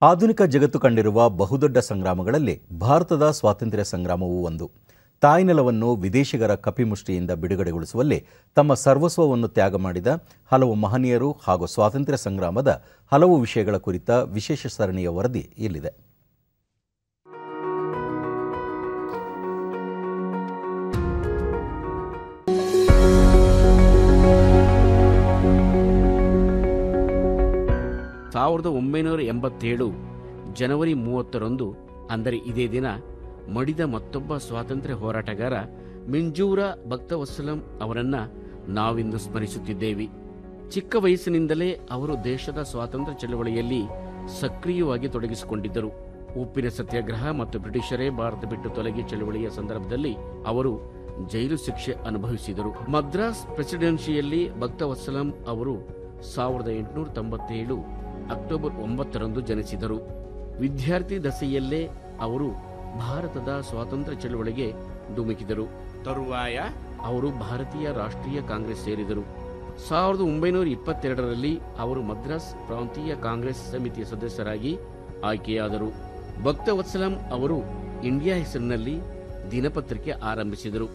ಆಧುನಿಕ ಜಗತ್ತು ಕಂಡಿರುವ ಬಹುದೊಡ್ಡ ಸಂಗ್ರಾಮಗಳಲ್ಲಿ ಭಾರತದ ಸ್ವಾತಂತ್ರ್ಯ ಸಂಗ್ರಾಮವೂ ಒಂದು ತಾಯ್ನೆಲವನ್ನು ವಿದೇಶಿಗರ ಕಪಿಮುಷ್ಟಿಯಿಂದ ಬಿಡುಗಡೆಗೊಳಿಸುವಲ್ಲಿ ತಮ್ಮ ಸರ್ವಸ್ವವನ್ನು ತ್ಯಾಗ ಮಾಡಿದ ಹಲವು ಮಹನೀಯರು ಹಾಗೂ ಸ್ವಾತಂತ್ರ್ಯ ಸಂಗ್ರಾಮದ ಹಲವು ವಿಷಯಗಳ ಕುರಿತ ವಿಶೇಷ ಸರಣಿಯ ವರದಿ ಇಲ್ಲಿದೆ ಸಾವಿರದ ಒಂಬೈನೂರ ಎಂಬತ್ತೇಳು ಜನವರಿ ಮೂವತ್ತರಂದು ಅಂದರೆ ಇದೇ ದಿನ ಮಡಿದ ಮತ್ತೊಬ್ಬ ಸ್ವಾತಂತ್ರ್ಯ ಹೋರಾಟಗಾರ ಮಿಂಜೂರ ಭಕ್ತವತ್ಸಲಂ ಅವರನ್ನ ನಾವಿಂದು ಸ್ಮರಿಸುತ್ತಿದ್ದೇವೆ ಚಿಕ್ಕ ವಯಸ್ಸಿನಿಂದಲೇ ಅವರು ದೇಶದ ಸ್ವಾತಂತ್ರ್ಯ ಚಳವಳಿಯಲ್ಲಿ ಸಕ್ರಿಯವಾಗಿ ತೊಡಗಿಸಿಕೊಂಡಿದ್ದರು ಉಪ್ಪಿನ ಸತ್ಯಾಗ್ರಹ ಮತ್ತು ಬ್ರಿಟಿಷರೇ ಭಾರತ ಬಿಟ್ಟು ತೊಲಗಿ ಚಳವಳಿಯ ಸಂದರ್ಭದಲ್ಲಿ ಅವರು ಜೈಲು ಶಿಕ್ಷೆ ಅನುಭವಿಸಿದರು ಮದ್ರಾಸ್ ಪ್ರೆಸಿಡೆನ್ಸಿಯಲ್ಲಿ ಭಕ್ತವತ್ಸಲಂ ಅವರು ಸಾವಿರದ ಎಂಟುನೂರ ತೊಂಬತ್ತೇಳು ಅಕ್ಟೋಬರ್ ಒಂಬತ್ತರಂದು ಜನಿಸಿದರು ವಿದ್ಯಾರ್ಥಿ ದಶೆಯಲ್ಲೇ ಅವರು ಭಾರತದ ಸ್ವಾತಂತ್ರ್ಯ ಚಳವಳಿಗೆ ಧುಮುಕಿದರು ತರುವಾಯ ಅವರು ಭಾರತೀಯ ರಾಷ್ಟ್ರೀಯ ಕಾಂಗ್ರೆಸ್ ಸೇರಿದರು ಸಾವಿರದ ಒಂಬೈನೂರ ಇಪ್ಪತ್ತೆರಡರಲ್ಲಿ ಅವರು ಮದ್ರಾಸ್ ಪ್ರಾಂತೀಯ ಕಾಂಗ್ರೆಸ್ ಸಮಿತಿಯ ಸದಸ್ಯರಾಗಿ ಆಯ್ಕೆಯಾದರು ಭಕ್ತವತ್ಸಲಂ ಅವರು ಇಂಡಿಯಾ ಹೆಸರಿನಲ್ಲಿ ದಿನಪತ್ರಿಕೆ ಆರಂಭಿಸಿದರು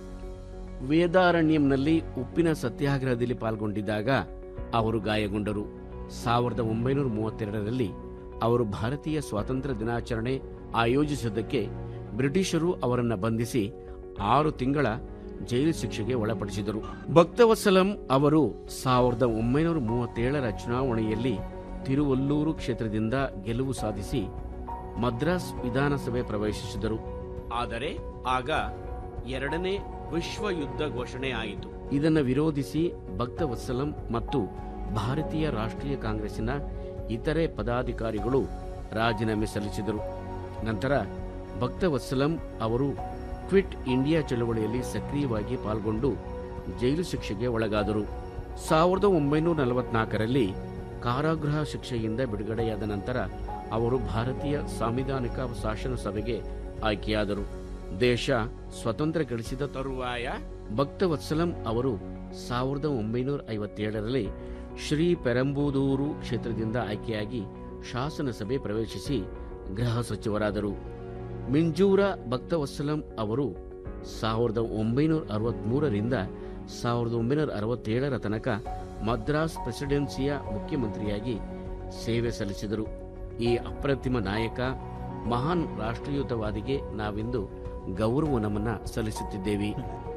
ವೇದಾರಣ್ಯಂನಲ್ಲಿ ಉಪ್ಪಿನ ಸತ್ಯಾಗ್ರಹದಲ್ಲಿ ಪಾಲ್ಗೊಂಡಿದ್ದಾಗ ಅವರು ಗಾಯಗೊಂಡರು ಸಾವಿರದ ಒಂಬೈನೂರ ಮೂವತ್ತೆರಡರಲ್ಲಿ ಅವರು ಭಾರತೀಯ ಸ್ವಾತಂತ್ರ್ಯ ದಿನಾಚರಣೆ ಆಯೋಜಿಸಿದ್ದಕ್ಕೆ ಬ್ರಿಟಿಷರು ಅವರನ್ನು ಬಂಧಿಸಿ ಆರು ತಿಂಗಳ ಜೈಲು ಶಿಕ್ಷೆಗೆ ಒಳಪಡಿಸಿದರು ಭಕ್ತವತ್ಸಲಂ ಅವರು ಸಾವಿರದ ಒಂಬೈನೂರ ಮೂವತ್ತೇಳರ ಚುನಾವಣೆಯಲ್ಲಿ ತಿರುವಲ್ಲೂರು ಕ್ಷೇತ್ರದಿಂದ ಗೆಲುವು ಸಾಧಿಸಿ ಮದ್ರಾಸ್ ವಿಧಾನಸಭೆ ಪ್ರವೇಶಿಸಿದರು ಆದರೆ ಆಗ ಎರಡನೇ ವಿಶ್ವ ಯುದ್ಧ ಘೋಷಣೆ ಆಯಿತು ಇದನ್ನು ವಿರೋಧಿಸಿ ಭಕ್ತವತ್ಸಲಂ ಮತ್ತು ಭಾರತೀಯ ರಾಷ್ಟ್ರೀಯ ಕಾಂಗ್ರೆಸ್ಸಿನ ಇತರೆ ಪದಾಧಿಕಾರಿಗಳು ರಾಜೀನಾಮೆ ಸಲ್ಲಿಸಿದರು ನಂತರ ಭಕ್ತವತ್ಸಲಂ ಅವರು ಕ್ವಿಟ್ ಇಂಡಿಯಾ ಚಳವಳಿಯಲ್ಲಿ ಸಕ್ರಿಯವಾಗಿ ಪಾಲ್ಗೊಂಡು ಜೈಲು ಶಿಕ್ಷೆಗೆ ಒಳಗಾದರು ಸಾವಿರದ ಒಂಬೈನೂರ ನಲವತ್ನಾಲ್ಕರಲ್ಲಿ ಕಾರಾಗೃಹ ಶಿಕ್ಷೆಯಿಂದ ಬಿಡುಗಡೆಯಾದ ನಂತರ ಅವರು ಭಾರತೀಯ ಸಾಂವಿಧಾನಿಕ ಶಾಸನ ಸಭೆಗೆ ಆಯ್ಕೆಯಾದರು ದೇಶ ಸ್ವತಂತ್ರ ಗಳಿಸಿದ ತರುವಾಯ ಭಕ್ತವತ್ಸಲಂ ಅವರು ಸಾವಿರದ ಒಂಬೈನೂರ ಐವತ್ತೇಳರಲ್ಲಿ ಶ್ರೀ ಪೆರಂಬೂದೂರು ಕ್ಷೇತ್ರದಿಂದ ಆಯ್ಕೆಯಾಗಿ ಶಾಸನಸಭೆ ಪ್ರವೇಶಿಸಿ ಗೃಹ ಸಚಿವರಾದರು ಮಿಂಜೂರ ಭಕ್ತವತ್ಸಲಂ ಅವರು ಸಾವಿರದ ಒಂಬೈನೂರ ಅರವತ್ಮೂರರಿಂದ ಸಾವಿರದ ಒಂಬೈನೂರ ಅರವತ್ತೇಳರ ತನಕ ಮದ್ರಾಸ್ ಪ್ರೆಸಿಡೆನ್ಸಿಯ ಮುಖ್ಯಮಂತ್ರಿಯಾಗಿ ಸೇವೆ ಸಲ್ಲಿಸಿದರು ಈ ಅಪ್ರತಿಮ ನಾಯಕ ಮಹಾನ್ ರಾಷ್ಟ್ರೀಯತವಾದಿಗೆ ನಾವಿಂದು ಗೌರವ ನಮನ ಸಲ್ಲಿಸುತ್ತಿದ್ದೇವೆ